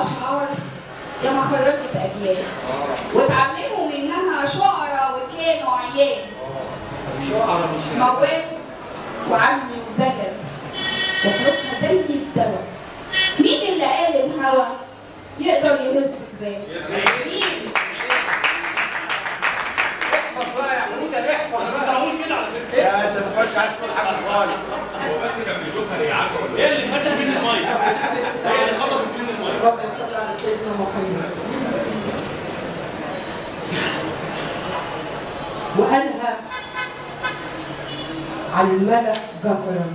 اشعار يا ما خرجت اجيال واتعلموا منها شعراء وكانوا عيال شعر مش مواد وعزم وزجل وحروفها زي الدواء مين اللي قال الهوى يقدر يهز جبال مين احفظ بقى يا حموده احفظ انا بقى هقول كده على فكره يا انت ما كنتش عايز تقول حاجه خالص هو بس كان بيشوفها هي عارفه ولا هي اللي خدت مني الميه هي اللي خطفت مني الميه رب صل على سيدنا محمد وقالها على الملأ جهرا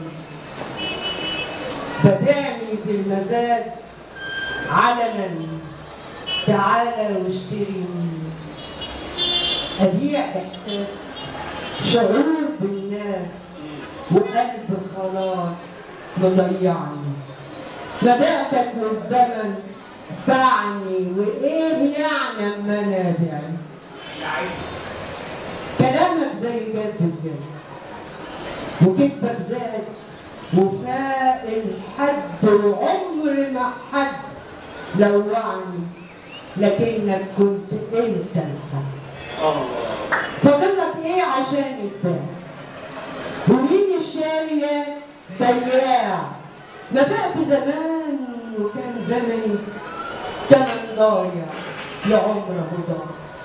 بدعني في المزاد علنا تعالى واشتري مني أبيع إحساس شعور بالناس وقلب خلاص مضيعني مبيعتك والزمن باعني وايه يعني اما انا ابيعني كلامك زي جد بجد وكذبك زاد وفاق الحد وعمر ما حد لوعني لكنك كنت انت الحد فاضلك ايه عشان يتباع ومين الشارية بياع ما بقت زمان وكان زمني تمن ضايع لعمره ضاع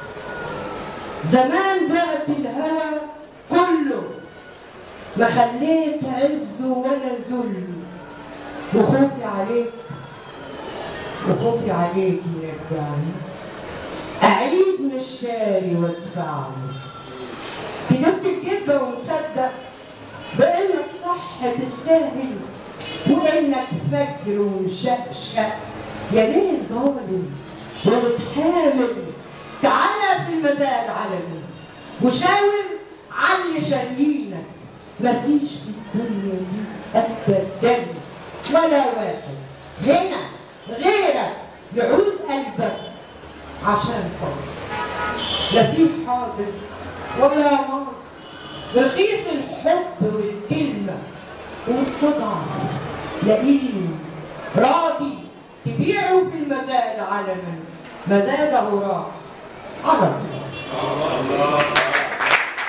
زمان بقت الهوى كله ما خليت عز ولا ذل وخوفي عليك وخوفي عليك يرجعني أعيد من الشاري وادفعني كتبت الكذبة ومصدق بإنك صح تستاهل وإنك فجر ومشقشق يا ليه ظالم ومتحامل تعالى في المزاد علني وشاور على اللي شاريينك مفيش في الدنيا دي أبدا ولا واحد هنا غيرك يعوز قلبك عشان فاضي لا فيه حاضر ولا ماضي رخيص الحب والكلمة ومستضعف لئيم راضي تبيعه في المزاد علنا مزاده راح على الفراش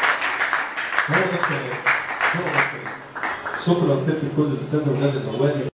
هو ده الكلام هو ده الكلام شكرا ست الكل الاستاذ ولاد النواري